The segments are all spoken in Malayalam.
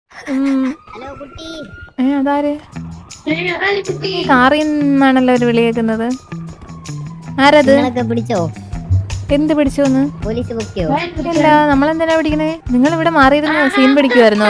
ഉം, ഹലോ കുട്ടി ഏ അതാര് കാറിൽ നിന്നാണല്ലോ ഒരു വിളി കേൾക്കുന്നത് ആരത് നിങ്ങളൊക്കെ പിടിച്ചോ എന്ത് പിടിച്ചോന്ന് പോലീസ് പൊക്കിയോ ഇല്ല നമ്മളെന്തിനാ പിടിക്കണേ നിങ്ങൾ ഇവിടെ മാറിയിരുന്ന സീൻ പിടിക്കുമായിരുന്നു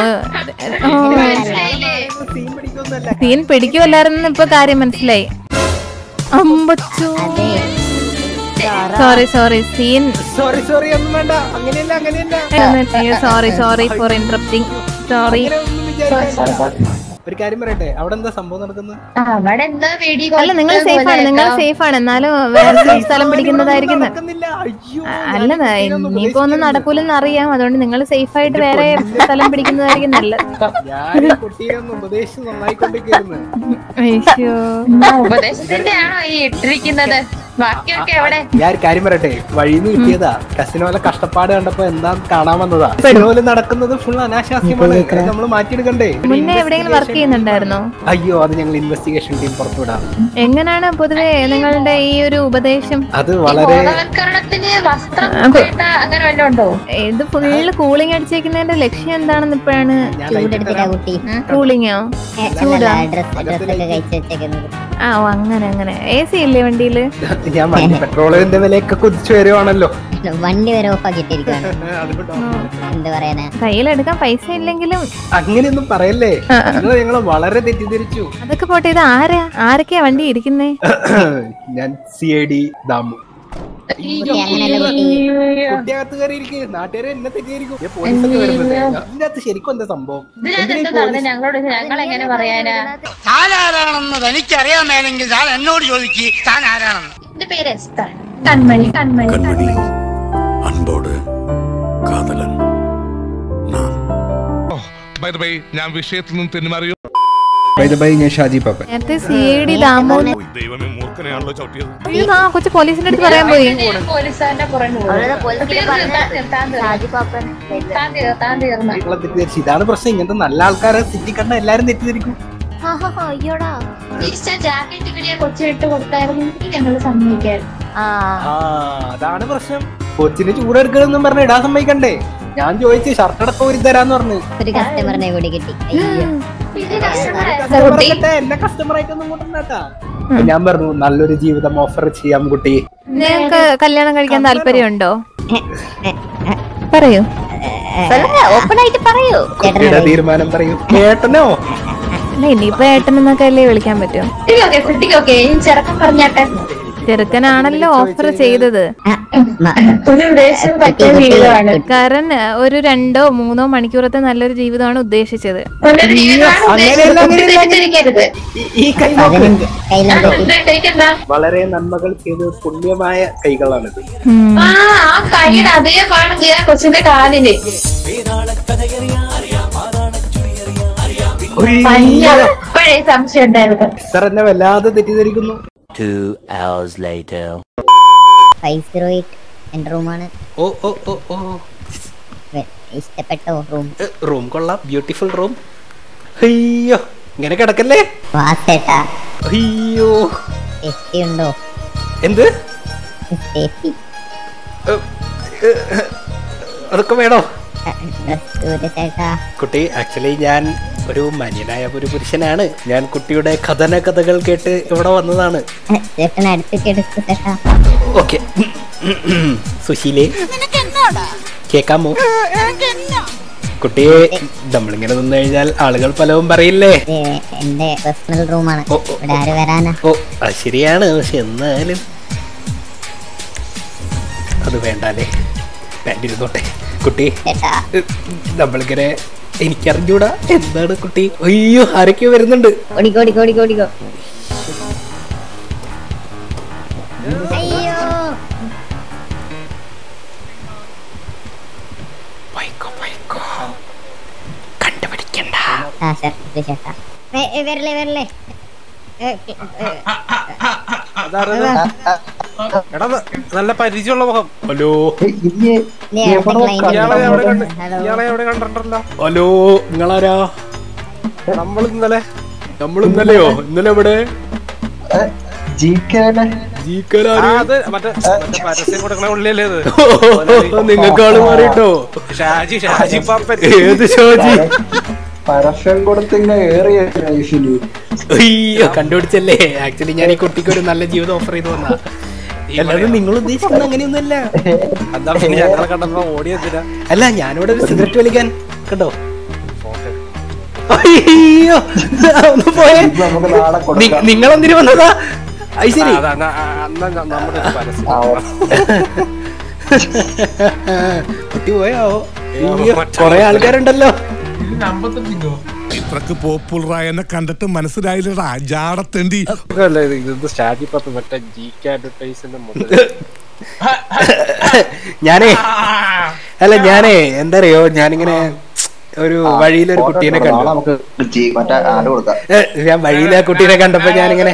സീൻ പിടിക്കുമല്ലായിരുന്നു ഇപ്പൊ കാര്യം മനസ്സിലായി അമ്പച്ചു അതെ sorry sorry scene sorry sorry ഒന്നും വേണ്ട അങ്ങനെയല്ല അങ്ങനെയല്ല sorry sorry for interrupting sorry അങ്ങനെ ഒന്നും വിചാരിക്കണ്ട. ഒരു കാര്യം പറയട്ടെ അവിടെ എന്താ സംഭവം നടക്കുന്നത് അവിടെ എന്താ വെടി അല്ല നിങ്ങൾ സേഫ് ആണ് നിങ്ങൾ സേഫ് ആണ് എന്നാലും വേറെ സ്ഥലം പിടിക്കുന്നതായിരിക്കും ന- നടക്കുന്നില്ല അയ്യോ അല്ല ഇനിയിപ്പോ ഒന്നും നടക്കൂലെന്ന് അറിയാം അതുകൊണ്ട് നിങ്ങൾ സേഫ് ആയിട്ട് വേറെ സ്ഥലം പിടിക്കുന്നതായിരിക്കും നല്ലത് ഞാൻ ഈ കുട്ടിയെ ഒന്ന് ഉപദേശിച്ച് നന്നായിക്കൊണ്ടിരിക്കുന്നു അയ്യോ ഉപദേശത്തിന്റെ ആണോ ഈ ഇട്ടിരിക്കുന്നത് ബാക്കിയൊക്കെ എവിടെ ഞാൻ ഒരു കാര്യം പറയട്ടെ വഴിന്ന് കിട്ടിയതാ കസിനോലെ കഷ്ടപ്പാട് കണ്ടപ്പോ എന്താ കാണാൻ വന്നതാ കസിനോല് നടക്കുന്നത് ഫുൾ അനാശാസ്യമാണ് നമ്മൾ മാറ്റിയെടുക്കണ്ടേ മുന്നേ എവിടെയെങ്കിലും വർക്ക് ചെയ്യുന്നുണ്ടായിരുന്നോ അയ്യോ അത് ഞങ്ങൾ ഇൻവെസ്റ്റിഗേഷൻ ടീം പുറത്തുവിടാം എങ്ങനെയാണ് പൊതുവെ നിങ്ങളുടെ ഈ ഒരു ഉപദേശം അത് വളരെ ബോധവൽക്കരണത്തിന് വസ്ത്രം അപ്പൊ- വേണ്ട അങ്ങനെ വല്ലതും ഉണ്ടോ ഇത് ഫുള്ള് കൂളിംഗ് അടിച്ചേക്കുന്നതിന്റെ ലക്ഷ്യം എന്താണെന്ന് ഇപ്പോഴാണ് ഞാൻ ചൂടെടുത്തിട്ടാ കുട്ടി കൂളിങ്ങോ ഡ്രസ് ഡ്രസ്സൊക്കെ കഴിച്ചു വെച്ചേക്കുന്നത് ആ ഓ അങ്ങനെ അങ്ങനെ എ സി ഇല്ലേ വണ്ടിയില് ഞാൻ വണ്ടി പെട്രോളിന്റെ വിലയൊക്കെ കുതിച്ചു വരുവാണല്ലോ വണ്ടി വരെ ഓഫ് ആക്കിയിട്ടിരിക്കുകയാണ് അതുകൊണ്ടാണ് എന്ത് പറയാനാ കയ്യിലെടുക്കാൻ പൈസ ഇല്ലെങ്കിലും അങ്ങനെയൊന്നും പറയല്ലേ നിങ്ങൾ ഞങ്ങളെ വളരെ തെറ്റിദ്ധരിച്ചു അതൊക്കെ പോട്ടെ ഇത് ആരാ ആരൊക്കെയാ വണ്ടി ഇരിക്കുന്നേ ഞാൻ സി ഐ ഡി ദാമു കുട്ടി അങ്ങനെയല്ല കുട്ടി കുട്ടിയകത്ത് കയറി ഇരിക്കുക നാട്ടുകാരെ എന്നെ തെറ്റിദ്ധരിക്കും ഏ, പോലീസൊക്കെ വരുന്നത് ഇതിന്റെ അകത്ത് ശരിക്കും എന്താ സംഭവം ഇതിനകത്ത് എന്താ നടന്നത് ഞങ്ങളോട് ഞങ്ങൾ എങ്ങനെ പറയാനാ താൻ ആരാണെന്ന് തനിക്കറിയാൻ മേലെങ്കിൽ താൻ എന്നോട് ചോദിക്ക് താൻ ആരാണെന്ന് എന്റെ പേര് എസ്തർ കൺമണി കൺമണി கண்மணி அன்போடு காதலன் நான் ബൈ ബൈ ഞാൻ വിഷയത്തിൽ നിന്ന് തെന്നുമാറിയോ ഞാൻ ഷാജി പാപ്പൻ നേരത്തെ സി ഐ ഡി ദാമോ ദൈവമേ മൂർഖനെയാണല്ലോ ചവിട്ടിയത് അയ്യോ ആ കൊച്ചു പോലീസിന്റെ അടുത്ത് പറയാൻ പോയി പോലീസുകാരന്റെ പുറകെ താൻ തീർ താൻ തീർന്നു നിങ്ങളെ തെറ്റിദ്ധരിച്ചു ഇതാണ് പ്രശ്നം ഇങ്ങനത്തെ നല്ല ആൾക്കാരെ സിറ്റി കണ്ട എല്ലാരും തെറ്റിദ്ധരിക്കും അയ്യോടാ തിരിച്ച ജാക്കറ്റ് കിട്ടിയ കൊച്ചു ഇട്ട് കൊടുത്തായിരുന്നെങ്കിൽ ഞങ്ങൾ സമ്മതിക്കായിരുന്നു ആ ആ അതാണ് പ്രശ്നം കൊച്ചിന് ചൂടെടുക്കണമെന്നും പറഞ്ഞ് ഇടാൻ സമ്മതിക്കണ്ടേ ഞാൻ ചോദിച്ചു ഷർട്ട് അടക്കം ഒരു തരാന്ന് പറഞ്ഞു ഒരു കസ്റ്റമറിനെ കൂടി കിട്ടി അയ്യോ പിന്നെ കഷ്ടമായിരുന്നു കസ്റ്റമർ ആയിട്ടെ, എന്നെ കസ്റ്റമർ ആയിട്ടൊന്നും കൂട്ടണ്ടാ ഞാൻ പറഞ്ഞു നല്ലൊരു ജീവിതം ഓഫർ ചെയ്യാം കുട്ടി നിങ്ങൾക്ക് കല്യാണം കഴിക്കാൻ താല്പര്യമുണ്ടോ പറയൂ ഓപ്പൺ ആയിട്ട് പറയൂ കുട്ടിയുടെ തീരുമാനം പറയൂ കേട്ടനോ അല്ല ഇനിയിപ്പോ ഏട്ടൻ എന്നൊക്കെ അല്ലേ വിളിക്കാൻ പറ്റും കുട്ടിക്കൊക്കെ കുട്ടിക്കൊക്കെ ചെറുക്കം പറഞ്ഞാട്ടെ ചെറുക്കനാണല്ലോ ഓഫർ ചെയ്തത് ഒരു ഉദ്ദേശം പറ്റിയ ജീവിതമാണ് കാരണം ഒരു രണ്ടോ മൂന്നോ മണിക്കൂറത്തെ നല്ലൊരു ജീവിതമാണ് ഉദ്ദേശിച്ചത് നല്ലൊരു ജീവിതമാണ് അങ്ങനെയല്ല, ഉദ്ദേശിച്ചത്. അങ്ങനെയല്ല, തെറ്റിദ്ധരിക്കരുത് ഈ- ഈ കൈ നോക്ക്. പതിനഞ്ച് കയ്യിലും തെറ്റി തെറ്റിദ്ധരിക്കണ്ട. വളരെ നന്മകൾ ചെയ്ത് പുണ്യമായ കൈകളാണിത് ഉം. ആ ആ കൈയുടെ അതേ കാണുക ആ കൊച്ചിന്റെ കാലില് പഞ്ഞ ഇപ്പോഴേ സംശയം ഉണ്ടായിരുന്നു ഇത്ര എന്നെ വല്ലാതെ തെറ്റിദ്ധരിക്കുന്നു ഫൈവ് സീറോ എയ്റ്റ് എന്റെ റൂമാണ് ഓ ഓ ഓ ഓ ഇഷ്ടപ്പെട്ടോ റൂം റൂം കൊള്ളാം ബ്യൂട്ടിഫുൾ റൂം അയ്യോ ഇങ്ങനെ കിടക്കല്ലേ വാസേട്ടാ അയ്യോ സേഫ്റ്റി ഉണ്ടോ എന്ത് സേഫ്റ്റി ഏ, ഏ, അതൊക്കെ വേണോ ചേട്ടാ കുട്ടി ആക്ച്വലി ഞാൻ ഒരു മാന്യനായ ഒരു പുരുഷനാണ് ഞാൻ കുട്ടിയുടെ കഥന കഥകൾ കേട്ട് ഇവിടെ വന്നതാണ് ചേട്ടൻ അടുത്തേക്ക് എടുത്തു ചേട്ടാ ഓക്കെ സുശീലേ കേക്കാമോ കുട്ടിയെ നമ്മളിങ്ങനെ നിന്ന് കഴിഞ്ഞാൽ ആളുകൾ പലവും പറയില്ലേ ഇത് എന്റെ പേഴ്സണൽ റൂമാണ് ഓ, ഓ, ഇവിടെ ആര് വരാനാ ഓ അത് ശരിയാണ് പക്ഷെ എന്നാലും അത് വേണ്ടാലേ വേണ്ടിരുന്നോട്ടെ കുട്ടി ചേട്ടാ ഏ, നമ്മളിങ്ങനെ എനിക്കറിഞ്ഞൂടാ എന്താണ് കുട്ടി അയ്യോ ആരൊക്കെയോ വരുന്നുണ്ട് ഓടിക്കോ ഓടിക്കോ ഓടിക്കോ ഓടിക്കോ അയ്യോ പോയിക്കോ പോയിക്കോ കണ്ടുപിടിക്കണ്ട ആ സാർ ഇത് ചേട്ടാ വെ- ഏ, വരല്ലേ വരല്ലേ ഏ, ഏ, എടാ നല്ല പരിചയമുള്ള മുഖം ഹലോ നീ അവിടുത്തെ client ഇയാളെ എവിടെ കണ്ട് ഹലോ ഇയാളെ എവിടെ കണ്ടിട്ടുണ്ടല്ലോ ഹലോ നിങ്ങളാരാ നമ്മൾ ഇന്നലെ നമ്മൾ ഇന്നലെയോ ഇന്നലെ എവിടെ ആ, ജീക്കനാര് അത് മറ്റേ മറ്റേ പരസ്യം കൊടുക്കണ ഉള്ളിയല്ലേ ഇത് നിങ്ങൾക്ക് ആള് മാറിട്ടോ ഷാജി ഷാജി പാപ്പൻ ഏത് ഷോജി പരസ്യം കൊടുത്തിങ്ങനെ ഏറിയ ലൈഫില് അയ്യോ കണ്ടുപിടിച്ചല്ലേ ആക്ച്വലി ഞാൻ ഈ കുട്ടിക്ക് ഒരു നല്ല ജീവിതം ഓഫർ ചെയ്തു വന്നാ അല്ലാതെ നിങ്ങൾ ഉദ്ദേശിക്കുന്നത് അങ്ങനെയൊന്നുമല്ല എന്താ പിന്നെ ഞങ്ങളെ കണ്ടപ്പോ ഓടിയതിനാ അല്ല ഞാനിവിടെ ഒരു സിഗരറ്റ് വലിക്കാൻ കണ്ടോ അയ്യോ ഒന്ന് പോയേ ഇത് നമുക്ക് നാളെ കൊടുക്കാം നിങ്ങൾ എന്തിനു വന്നതാ അത് ശരി അതാണ് അന്നാ നമ്മുടെ ഒരു പരസ്യം ആ, കുട്ടി പോയോ അയ്യോ, കൊറേ ആൾക്കാരുണ്ടല്ലോ ഇത്രക്ക് പോപ്പുലറായ എന്നെ കണ്ടിട്ട് മനസ്സിലായില്ലടാ ജാടത്തേണ്ടി അല്ല ഇത് ഇത് സ്റ്റാർട്ടിൽ പത്ത് മറ്റേ ജി കെ അഡ്വർടൈസിന്റെ മുതൽ ഞാനേ അല്ല ഞാനേ എന്താ അറിയോ ഞാനിങ്ങനെ ഒരു വഴിയിലൊരു ഫോട്ടോ കുട്ടീനെ എടുക്കണം. കണ്ടു നാളെ നമുക്ക് ജി- മറ്റേ ആഡ് കൊടുക്കാം ഏ, ഞാൻ വഴിയിൽ ആ കുട്ടീനെ കണ്ടപ്പോ ഞാനിങ്ങനെ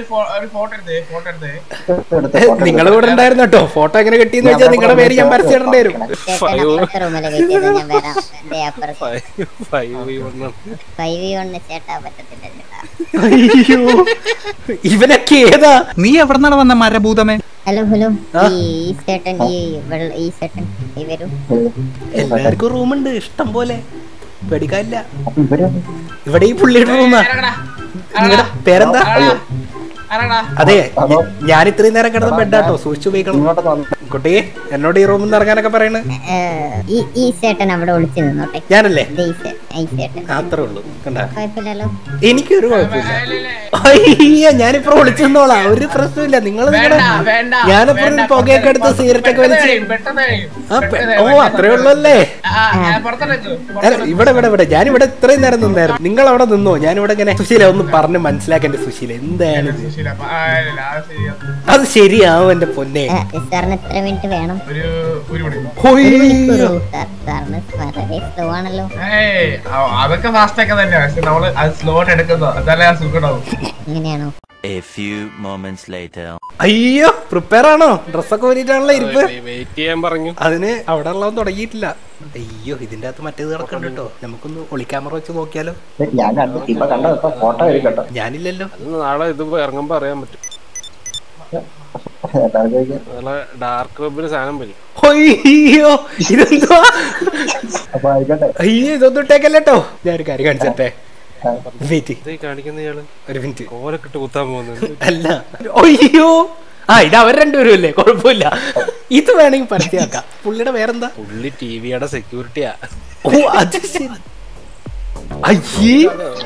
നിങ്ങൾ കൂടെ ഉണ്ടായിരുന്നു കേട്ടോ ഫോട്ടോ എങ്ങനെ കിട്ടിയെന്ന് വെച്ചാൽ നിങ്ങളുടെ പേര് ഞാൻ പരസ്യമിടേണ്ടി വരും ചേട്ടൻ അപ്പുറത്തെ റൂമിൽ വെയിറ്റ് ചെയ്ത് ഞാൻ വരാം ദേ അപ്പുറത്ത് ഫൈവ് വൺ ഫൈവ് വി കൊണ്ട് ചേട്ടാ പറ്റത്തില്ല ചേട്ടാ അയ്യോ ഇവനൊക്കെ ഏതാ നീ എവിടെ നിന്നാണ് വന്ന മരഭൂതമേ ഹലോ ഹലോ ആ? ഈ ഈ ചേട്ടൻ ഈ വെള്ള ഈ ചേട്ടൻ ഈ വരൂ എല്ലാവർക്കും റൂമുണ്ട് ഇഷ്ടം പോലെ പേടിക്കാനില്ല അപ്പൊ ഇവര് ഇവിടെ ഈ പുള്ളിയുടെ റൂമാ നിങ്ങളുടെ പേരെന്താ അതെ അതോ? ഞാൻ ഇത്രയും നേരം കിടന്ന ബെഡാട്ടോ സൂക്ഷിച്ചു ഉപയോഗിക്കണം ഇങ്ങോട്ട് വന്ന് കുട്ടി എന്നോട് ഈ റൂമിൽ നിന്ന് ഇറങ്ങാനൊക്കെ പറയണ് ഏ, ഈ ഈ ചേട്ടൻ അവിടെ ഒളിച്ചു നിന്നോട്ടെ ഞാനല്ലേ ദേ ഈ ചേ- ഈ ചേട്ടൻ അത്രേ ഉള്ളൂ കണ്ട കുഴപ്പമില്ലല്ലോ എനിക്കൊരു കുഴപ്പമില്ല അയ്യ ഞാനിപ്പോ വിളിച്ചു നിന്നോളാം ഒരു പ്രശ്നമില്ല നിങ്ങൾ ഞാനിപ്പോ ഒരു പുകയൊക്കെ എടുത്ത് സിഗരറ്റ് ഒക്കെ വലിച്ച് ആ, പെ- ഓ അത്രേ ഉള്ളല്ലേ അല്ല, ഇവിടെ ഇവിടെ ഇവിടെ ഞാൻ ഇവിടെ ഇത്രയും നേരം നിന്നായിരുന്നു നിങ്ങൾ അവിടെ നിന്നോ ഞാൻ ഇവിടെ ഇങ്ങനെ സുശീല ഒന്ന് പറഞ്ഞ് മനസ്സിലാക്കേണ്ട സുശീല എന്താണ് ഇത്? അത് ശരിയാവും എന്റെ പൊന്നെ ആ, സാറിന് എത്ര മിനിറ്റ് വേണം ഹൊയ്യോ. സാർ സാറിന് വളരെ സ്ലോ ആണല്ലോ അതൊക്കെ ഫാസ്റ്റ് ഒക്കെ തന്നെ പക്ഷെ നമ്മള് അത് സ്ലോ ആയിട്ട് എടുക്കുന്നോ അതല്ലേ ആ സുഖം ഉണ്ടാവും ഇങ്ങനെയാണോ A few moments later. അയ്യോ പ്രിപ്പയർ ആണോ ഡ്രസ്സൊക്കെ വേണ്ടിട്ടാണല്ലോ ഇരിപ്പ് വെയിറ്റ് ചെയ്യാൻ പറഞ്ഞു അതിന് അവിടെ ഉള്ളതൊന്നും തുടങ്ങിയിട്ടില്ല അയ്യോ ഇതിന്റെ അകത്ത് മറ്റേത് കിടക്കണ്ട കേട്ടോ നമുക്കൊന്ന് ഒളിക്യാമറ വെച്ച് നോക്കിയാലോ ഞാൻ കണ്ടു ഇപ്പൊ കണ്ടോ ഇപ്പൊ ഫോട്ടോ എടുക്കട്ടോ ഞാനില്ലല്ലോ അത് നാളെ ഇത് ഇറങ്ങുമ്പോ അറിയാൻ പറ്റും എല്ലാവരും ചോദിക്കാം. നാളെ ഡാർക്ക് വെബിൽ സാധനം വരും അയ്യോ ഇതെന്തുവാ അപ്പൊ ആയിക്കോട്ടെ അയ്യോ ഇതൊന്നും ഇട്ടേക്കല്ലോ കേട്ടോ ഞാൻ ഒരു കാര്യം കാണിച്ചട്ടെ വെയിറ്റ് ഇതേ കാണിക്കുന്ന ഇയാള് ഒരു മിനിറ്റ് കോലക്കിട്ട് കുത്താൻ പോകുന്നത് അല്ല അയ്യോ ആ ഇത് അവർ രണ്ടുപേരും അല്ലേ കുഴപ്പമില്ല ഇത് വേണമെങ്കിൽ പരസ്യമാക്കാം പുള്ളിയുടെ വേറെന്താ പുള്ളി ടി വിയുടെ സെക്യൂരിറ്റിയാ ഓ അത് ശരി അയ്യേ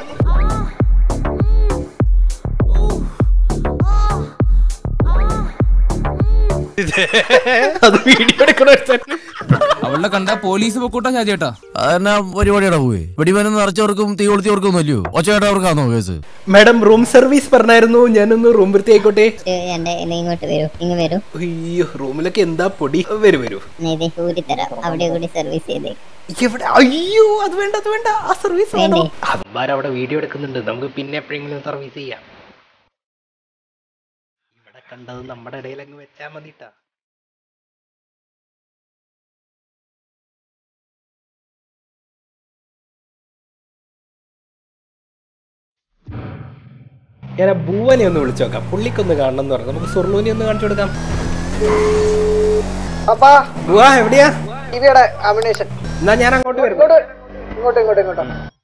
അത് വീഡിയോ എടുക്കണ അവളുടെ കണ്ട പോലീസ് പൊക്കൂട്ടാ ഷാജേട്ടാ അതെന്നാ പരിപാടിയുടെ പോയി വെടിമരുന്ന് നിറച്ചവർക്കും തീ കൊളുത്തിയവർക്കും അല്ലയോ ഒച്ചയായിട്ടവർക്കാണോ കേസ് മാഡം റൂം സർവീസ് പറഞ്ഞായിരുന്നു ഞാനൊന്ന് റൂം വൃത്തിയായിക്കോട്ടെ ഏ, എന്റെ നീ ഇങ്ങോട്ട് വരൂ ഇങ്ങ് വരൂ അയ്യോ റൂമിലൊക്കെ എന്താ പൊടി വരൂ വരൂ നീ ഇത് ഊരി തരാം അവിടെ കൂടി സർവീസ് ചെയ്തേ എവിടെ അയ്യോ അത് വേണ്ട അത് വേണ്ട ആ സർവീസ് വേണ്ടേ? അമ്മാർ അവിടെ വീഡിയോ എടുക്കുന്നുണ്ട് നമുക്ക് പിന്നെ എപ്പോഴെങ്കിലും സർവീസ് ചെയ്യാം ഇവിടെ കണ്ടത് നമ്മുടെ ഇടയിൽ അങ്ങ് വെച്ചാ മതിട്ടാ ഞാൻ ആ ഭൂവനെ ഒന്ന് വിളിച്ചു നോക്കാം പുള്ളിക്കൊന്ന് കാണണം എന്ന് പറഞ്ഞു നമുക്ക് സുർലൂനെ ഒന്ന് കാണിച്ചു കൊടുക്കാം അപ്പാ ഭൂവാ എവിടെയാ ടിവിയുടെ അമിനേഷൻ എന്നാ ഞാൻ അങ്ങോട്ട് വരും ഇങ്ങോട്ട് ഇങ്ങോട്ട് ഇങ്ങോട്ട് ഇങ്ങോട്ട്